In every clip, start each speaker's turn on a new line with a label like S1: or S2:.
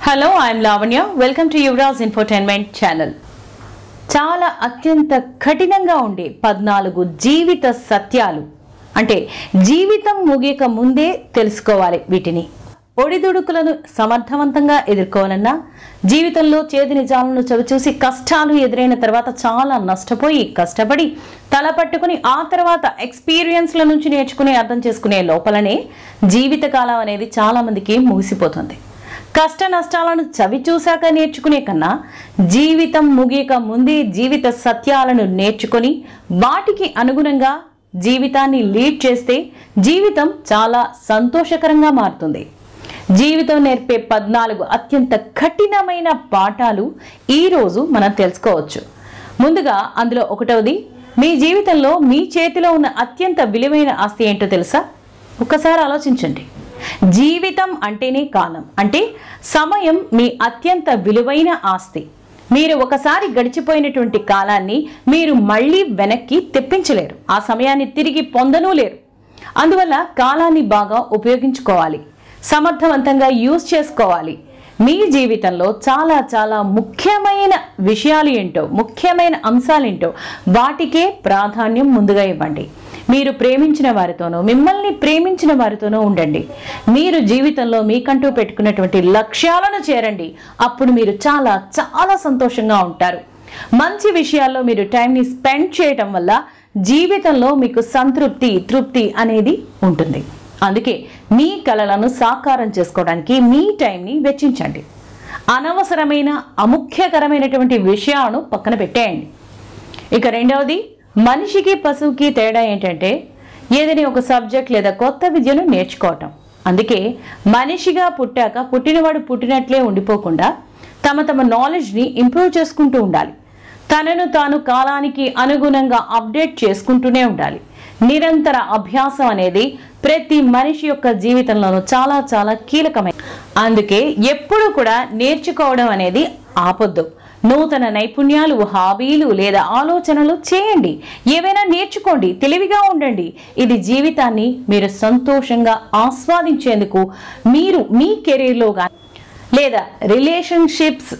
S1: hello I'm Lavanya welcome to Yuvaraj infotainment channel చాలా అత్యంత కఠినంగా ఉండే పద్నాలుగు జీవిత సత్యాలు అంటే జీవితం ముగియక ముందే తెలుసుకోవాలి వీటిని ఒడిదుడుకులను సమర్థవంతంగా ఎదుర్కోవాలన్నా జీవితంలో చేదు నిజాలను చవిచూసి కష్టాలు ఎదురైన తర్వాత చాలా నష్టపోయి కష్టపడి తల పట్టుకుని ఆ తర్వాత ఎక్స్పీరియన్స్ల నుంచి నేర్చుకుని అర్థం చేసుకునే లోపలనే జీవితకాలం అనేది చాలా మందికి ముగిసిపోతుంది కష్ట నష్టాలను చవి చూశాక నేర్చుకునే కన్నా జీవితం ముగియక ముందే జీవిత సత్యాలను నేర్చుకొని వాటికి అనుగుణంగా జీవితాన్ని లీడ్ చేస్తే జీవితం చాలా సంతోషకరంగా మారుతుంది జీవితం నేర్పే పద్నాలుగు అత్యంత కఠినమైన పాఠాలు ఈరోజు మనం తెలుసుకోవచ్చు ముందుగా అందులో ఒకటవది మీ జీవితంలో మీ చేతిలో ఉన్న అత్యంత విలువైన ఆస్తి ఏంటో తెలుసా ఒక్కసారి ఆలోచించండి జీవితం అంటేనే కాలం అంటే సమయం మీ అత్యంత విలువైన ఆస్తి మీరు ఒకసారి గడిచిపోయినటువంటి కాలాన్ని మీరు మళ్ళీ వెనక్కి తెప్పించలేరు ఆ సమయాన్ని తిరిగి పొందనూ లేరు అందువల్ల కాలాన్ని బాగా ఉపయోగించుకోవాలి సమర్థవంతంగా యూజ్ చేసుకోవాలి మీ జీవితంలో చాలా చాలా ముఖ్యమైన విషయాలు ఏంటో ముఖ్యమైన అంశాలేంటో వాటికే ప్రాధాన్యం ముందుగా ఇవ్వండి మీరు ప్రేమించిన వారితోనో మిమ్మల్ని ప్రేమించిన వారితోనో ఉండండి మీరు జీవితంలో మీకంటూ పెట్టుకున్నటువంటి లక్ష్యాలను చేరండి అప్పుడు మీరు చాలా చాలా సంతోషంగా ఉంటారు మంచి విషయాల్లో మీరు టైంని స్పెండ్ చేయటం వల్ల జీవితంలో మీకు సంతృప్తి తృప్తి అనేది ఉంటుంది అందుకే మీ కలలను సాకారం చేసుకోవడానికి మీ టైంని వెచ్చించండి అనవసరమైన అముఖ్యకరమైనటువంటి విషయాలను పక్కన పెట్టేయండి ఇక రెండవది మనిషికి పశువుకి తేడా ఏంటంటే ఏదైనా ఒక సబ్జెక్ట్ లేదా కొత్త విద్యను నేర్చుకోవటం అందుకే మనిషిగా పుట్టాక పుట్టినవాడు పుట్టినట్లే ఉండిపోకుండా తమ తమ నాలెడ్జ్ని ఇంప్రూవ్ చేసుకుంటూ ఉండాలి తనను తాను కాలానికి అనుగుణంగా అప్డేట్ చేసుకుంటూనే ఉండాలి నిరంతర అభ్యాసం అనేది ప్రతి మనిషి యొక్క జీవితంలోనూ చాలా చాలా కీలకమైన అందుకే ఎప్పుడు కూడా నేర్చుకోవడం అనేది ఆపొద్దు నూతన నైపుణ్యాలు హాబీలు లేదా ఆలోచనలు చేయండి ఏవైనా నేర్చుకోండి తెలివిగా ఉండండి ఇది జీవితాన్ని మీరు సంతోషంగా ఆస్వాదించేందుకు మీరు మీ కెరీర్లో కానీ లేదా రిలేషన్షిప్స్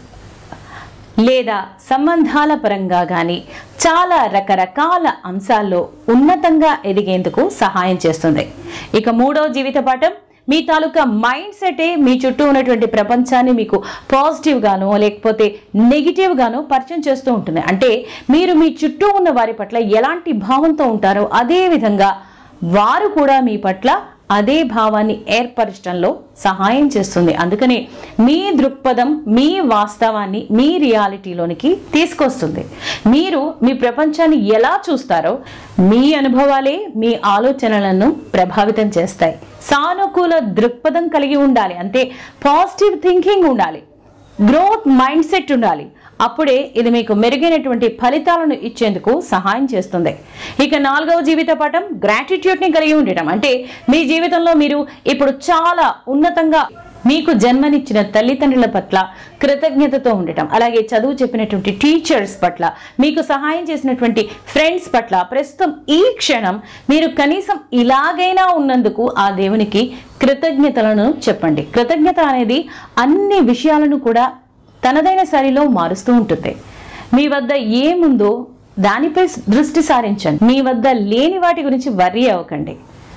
S1: లేదా సంబంధాల పరంగా కానీ చాలా రకరకాల అంశాల్లో ఉన్నతంగా ఎదిగేందుకు సహాయం చేస్తుంది ఇక మూడో జీవిత పాఠం మీ తాలూకా మైండ్ సెటే మీ చుట్టూ ఉన్నటువంటి ప్రపంచాన్ని మీకు పాజిటివ్ గానో లేకపోతే నెగిటివ్ గానో పరిచయం చేస్తూ ఉంటుంది అంటే మీరు మీ చుట్టూ ఉన్న వారి పట్ల ఎలాంటి భావంతో ఉంటారో అదే విధంగా వారు కూడా మీ పట్ల అదే భావాన్ని ఏర్పరచడంలో సహాయం చేస్తుంది అందుకనే మీ దృక్పథం మీ వాస్తవాన్ని మీ రియాలిటీలోనికి తీసుకొస్తుంది మీరు మీ ప్రపంచాన్ని ఎలా చూస్తారో మీ అనుభవాలే మీ ఆలోచనలను ప్రభావితం చేస్తాయి సానుకూల దృక్పథం కలిగి ఉండాలి అంటే పాజిటివ్ థింకింగ్ ఉండాలి గ్రోత్ మైండ్ సెట్ ఉండాలి అప్పుడే ఇది మీకు మెరుగైనటువంటి ఫలితాలను ఇచ్చేందుకు సహాయం చేస్తుంది ఇక నాలుగవ జీవిత పాఠం గ్రాటిట్యూడ్ని కలిగి ఉండటం అంటే మీ జీవితంలో మీరు ఇప్పుడు చాలా ఉన్నతంగా మీకు జన్మనిచ్చిన తల్లిదండ్రుల పట్ల కృతజ్ఞతతో ఉండటం అలాగే చదువు చెప్పినటువంటి టీచర్స్ పట్ల మీకు సహాయం చేసినటువంటి ఫ్రెండ్స్ పట్ల ప్రస్తుతం ఈ క్షణం మీరు కనీసం ఇలాగైనా ఉన్నందుకు ఆ దేవునికి కృతజ్ఞతలను చెప్పండి కృతజ్ఞత అనేది అన్ని విషయాలను కూడా తనదైన శైలిలో మారుస్తూ ఉంటుంది మీ వద్ద ఏముందో దానిపై దృష్టి సారించండి మీ వద్ద లేని వాటి గురించి వర్రీ అవ్వకండి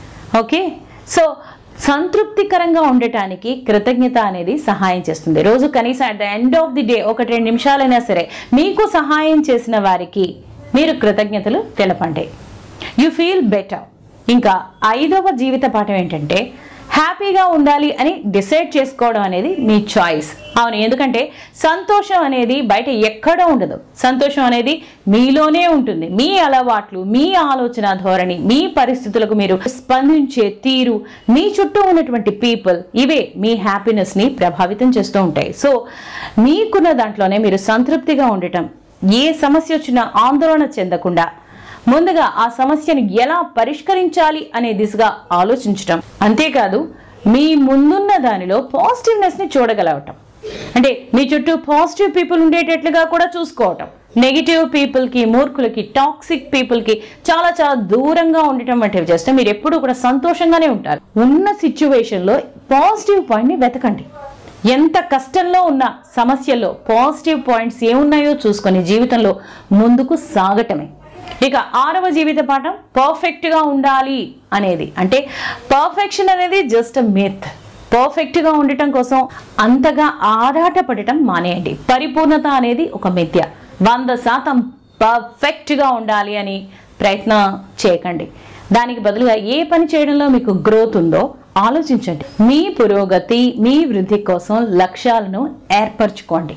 S1: ఓకే సో సంతృప్తికరంగా ఉండటానికి కృతజ్ఞత అనేది సహాయం చేస్తుంది రోజు కనీసం at the end of the day ఒకటి రెండు నిమిషాలైనా సరే మీకు సహాయం చేసిన వారికి మీరు కృతజ్ఞతలు తెలపండి యు ఫీల్ బెటర్ ఇంకా ఐదవ జీవిత పాఠం ఏంటంటే హ్యాపీగా ఉండాలి అని డిసైడ్ చేసుకోవడం అనేది మీ చాయిస్ అవును ఎందుకంటే సంతోషం అనేది బయట ఎక్కడో ఉండదు సంతోషం అనేది మీలోనే ఉంటుంది మీ అలవాట్లు మీ ఆలోచన ధోరణి మీ పరిస్థితులకు మీరు స్పందించే తీరు మీ చుట్టూ ఉన్నటువంటి పీపుల్ ఇవే మీ హ్యాపీనెస్ని ప్రభావితం చేస్తూ ఉంటాయి సో మీకున్న దాంట్లోనే మీరు సంతృప్తిగా ఉండటం ఏ సమస్య వచ్చినా ఆందోళన చెందకుండా ముందుగా ఆ సమస్యను ఎలా పరిష్కరించాలి అనే దిశగా ఆలోచించటం అంతేకాదు మీ ముందున్న దానిలో పాజిటివ్నెస్ ని చూడగలగటం అంటే మీ చుట్టూ పాజిటివ్ పీపుల్ ఉండేటట్లుగా కూడా చూసుకోవటం నెగిటివ్ పీపుల్కి మూర్ఖులకి టాక్సిక్ పీపుల్కి చాలా చాలా దూరంగా ఉండటం వంటివి చేస్తే మీరు ఎప్పుడూ కూడా సంతోషంగానే ఉంటారు ఉన్న సిచ్యువేషన్లో పాజిటివ్ పాయింట్ని వెతకండి ఎంత కష్టంలో ఉన్న సమస్యల్లో పాజిటివ్ పాయింట్స్ ఏమున్నాయో చూసుకొని జీవితంలో ముందుకు సాగటమే ఇక ఆరవ జీవిత పాఠం పర్ఫెక్ట్గా ఉండాలి అనేది అంటే పర్ఫెక్షన్ అనేది జస్ట్ మిత్ పర్ఫెక్ట్గా ఉండటం కోసం అంతగా ఆరాటపడటం మానేయండి పరిపూర్ణత అనేది ఒక మిథ్య వంద శాతం పర్ఫెక్ట్గా ఉండాలి అని ప్రయత్నం చేయకండి దానికి బదులుగా ఏ పని చేయడంలో మీకు గ్రోత్ ఉందో ఆలోచించండి మీ పురోగతి మీ వృద్ధి కోసం లక్ష్యాలను ఏర్పరచుకోండి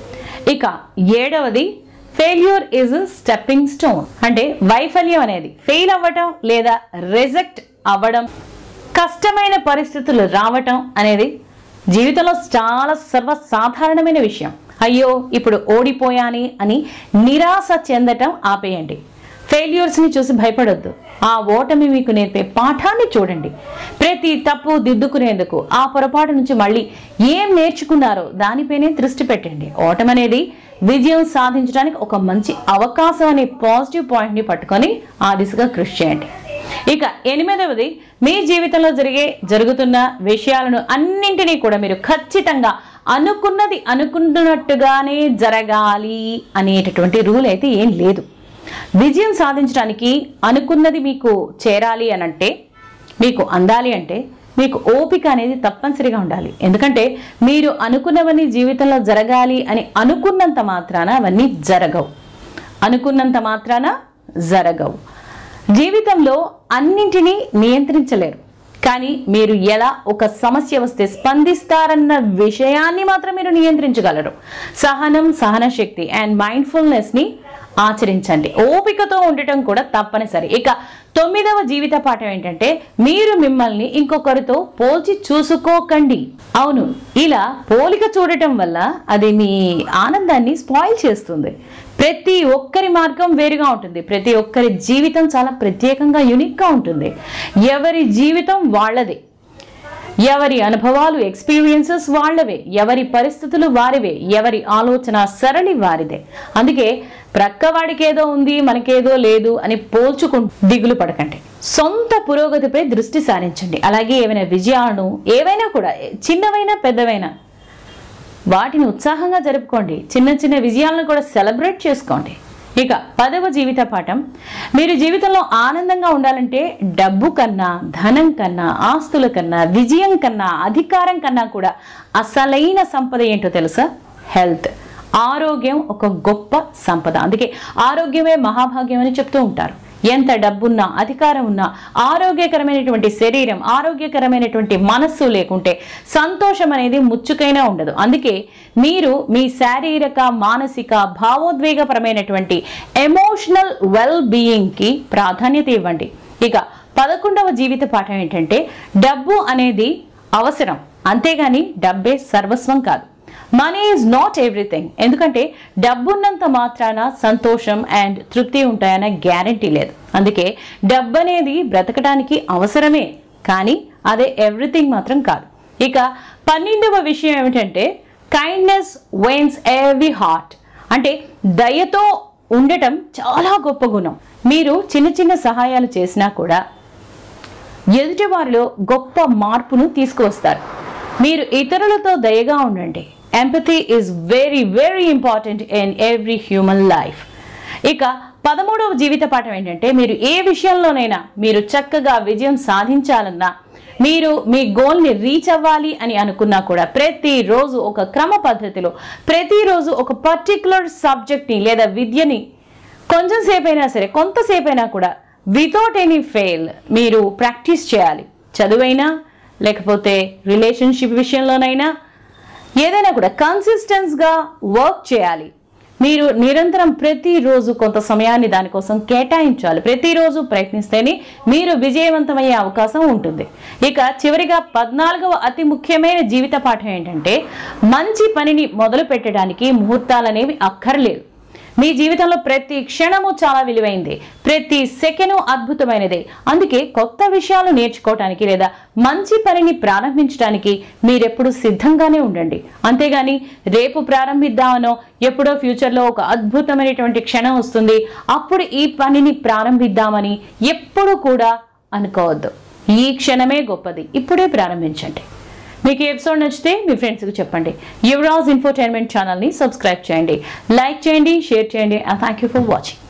S1: ఇక ఏడవది ఫెయిల్యూర్ ఈజ్ స్టెప్పింగ్ స్టోన్ అంటే వైఫల్యం అనేది ఫెయిల్ అవ్వటం లేదా రిజెక్ట్ అవ్వడం కష్టమైన పరిస్థితులు రావటం అనేది జీవితంలో చాలా సర్వసాధారణమైన విషయం అయ్యో ఇప్పుడు ఓడిపోయాని అని నిరాశ చెందటం ఆపేయండి ఫెయిల్యూర్స్ని చూసి భయపడొద్దు ఆ ఓటమి మీకు నేర్పే పాఠాన్ని చూడండి ప్రతి తప్పు దిద్దుకునేందుకు ఆ పొరపాటు నుంచి మళ్ళీ ఏం నేర్చుకున్నారో దానిపైనే దృష్టి పెట్టండి ఓటమి అనేది విజయం సాధించడానికి ఒక మంచి అవకాశం అనే పాజిటివ్ పాయింట్ని పట్టుకొని ఆ దిశగా కృషి చేయండి ఇక ఎనిమిదవది మీ జీవితంలో జరిగే జరుగుతున్న విషయాలను అన్నింటినీ కూడా మీరు ఖచ్చితంగా అనుకున్నది అనుకుంటున్నట్టుగానే జరగాలి అనేటటువంటి రూల్ అయితే ఏం లేదు విజయం సాధించడానికి అనుకున్నది మీకు చేరాలి అని అంటే మీకు అందాలి అంటే మీకు ఓపిక అనేది తప్పనిసరిగా ఉండాలి ఎందుకంటే మీరు అనుకున్నవన్నీ జీవితంలో జరగాలి అని అనుకున్నంత మాత్రాన అవన్నీ జరగవు అనుకున్నంత మాత్రాన జరగవు జీవితంలో అన్నింటినీ నియంత్రించలేరు కానీ మీరు ఎలా ఒక సమస్య వస్తే స్పందిస్తారన్న విషయాన్ని మాత్రం మీరు నియంత్రించగలరు సహనం సహన శక్తి అండ్ మైండ్ఫుల్నెస్ని ఆచరించండి ఓపికతో ఉండటం కూడా తప్పనిసరి ఇక తొమ్మిదవ జీవిత పాఠం ఏంటంటే మీరు మిమ్మల్ని ఇంకొకరితో పోల్చి చూసుకోకండి అవును ఇలా పోలిక చూడటం వల్ల అది మీ ఆనందాన్ని స్పాయిల్ చేస్తుంది ప్రతి ఒక్కరి మార్గం వేరుగా ఉంటుంది ప్రతి ఒక్కరి జీవితం చాలా ప్రత్యేకంగా యునిక్గా ఉంటుంది ఎవరి జీవితం వాళ్ళదే ఎవరి అనుభవాలు ఎక్స్పీరియన్సెస్ వాళ్ళవే ఎవరి పరిస్థితులు వారివే ఎవరి ఆలోచన సరళి వారిదే అందుకే ప్రక్కవాడికి ఏదో ఉంది మనకేదో లేదు అని పోల్చుకుంటూ దిగులు పడకండి సొంత పురోగతిపై దృష్టి సారించండి అలాగే ఏవైనా విజయాలను ఏవైనా కూడా చిన్నవైనా పెద్దవైనా వాటిని ఉత్సాహంగా జరుపుకోండి చిన్న చిన్న విజయాలను కూడా సెలబ్రేట్ చేసుకోండి ఇక పదవ జీవిత పాఠం మీరు జీవితంలో ఆనందంగా ఉండాలంటే డబ్బు కన్నా ధనం కన్నా ఆస్తుల కన్నా విజయం కన్నా అధికారం కన్నా కూడా అసలైన సంపద ఏంటో తెలుసా హెల్త్ ఆరోగ్యం ఒక గొప్ప సంపద అందుకే ఆరోగ్యమే మహాభాగ్యం అని చెప్తూ ఉంటారు ఎంత డబ్బున్నా అధికారం ఉన్నా ఆరోగ్యకరమైనటువంటి శరీరం ఆరోగ్యకరమైనటువంటి మనస్సు లేకుంటే సంతోషం అనేది ముచ్చుకైనా ఉండదు అందుకే మీరు మీ శారీరక మానసిక భావోద్వేగపరమైనటువంటి ఎమోషనల్ వెల్ బీయింగ్కి ప్రాధాన్యత ఇవ్వండి ఇక పదకొండవ జీవిత పాఠం ఏంటంటే డబ్బు అనేది అవసరం అంతేగాని డబ్బే సర్వస్వం కాదు మనీ ఈజ్ నాట్ ఎవ్రీథింగ్ ఎందుకంటే డబ్బున్నంత మాత్రాన సంతోషం అండ్ తృప్తి ఉంటాయన్న గ్యారంటీ లేదు అందుకే డబ్బు అనేది బ్రతకడానికి అవసరమే కానీ అదే ఎవ్రీథింగ్ మాత్రం కాదు ఇక పన్నెండవ విషయం ఏమిటంటే కైండ్నెస్ వెయిన్స్ ఎవ్రీ హార్ట్ అంటే దయతో ఉండటం చాలా గొప్ప గుణం మీరు చిన్న చిన్న సహాయాలు చేసినా కూడా ఎదుటివారిలో గొప్ప మార్పును తీసుకువస్తారు మీరు ఇతరులతో దయగా ఉండండి empathy is very very important in every human life ఇక పదమూడవ జీవిత పాఠం ఏంటంటే మీరు ఏ విషయంలోనైనా మీరు చక్కగా విజయం సాధించాలన్నా మీరు మీ గోల్ని రీచ్ అవ్వాలి అని అనుకున్నా కూడా ప్రతిరోజు ఒక క్రమ పద్ధతిలో ప్రతిరోజు ఒక పర్టికులర్ సబ్జెక్ట్ని లేదా విద్యని కొంచెం సేపు అయినా సరే కొంతసేపు అయినా కూడా వితౌట్ ఎనీ ఫెయిల్ మీరు ప్రాక్టీస్ చేయాలి చదువైనా లేకపోతే రిలేషన్షిప్ విషయంలోనైనా ఏదైనా కూడా కన్సిస్టెన్స్గా వర్క్ చేయాలి మీరు నిరంతరం ప్రతిరోజు కొంత సమయాన్ని దానికోసం కేటాయించాలి ప్రతిరోజు ప్రయత్నిస్తేనే మీరు విజయవంతమయ్యే అవకాశం ఉంటుంది ఇక చివరిగా పద్నాలుగవ అతి ముఖ్యమైన జీవిత పాఠం ఏంటంటే మంచి పనిని మొదలు పెట్టడానికి ముహూర్తాలు అనేవి అక్కర్లేదు మీ జీవితంలో ప్రతి క్షణము చాలా విలువైంది ప్రతి సెకెను అద్భుతమైనదే అందుకే కొత్త విషయాలు నేర్చుకోవటానికి లేదా మంచి పనిని ప్రారంభించడానికి మీరెప్పుడు సిద్ధంగానే ఉండండి అంతేగాని రేపు ప్రారంభిద్దామనో ఎప్పుడో ఫ్యూచర్లో ఒక అద్భుతమైనటువంటి క్షణం వస్తుంది అప్పుడు ఈ పనిని ప్రారంభిద్దామని ఎప్పుడు కూడా అనుకోవద్దు ఈ క్షణమే గొప్పది ఇప్పుడే ప్రారంభించండి మీకు ఈ ఎపిసోడ్ నచ్చితే మీ ఫ్రెండ్స్కి చెప్పండి యువరాజ్ ఇన్ఫోటైన్మెంట్ ఛానల్ని సబ్స్క్రైబ్ చేయండి లైక్ చేయండి షేర్ చేయండి and thank you for watching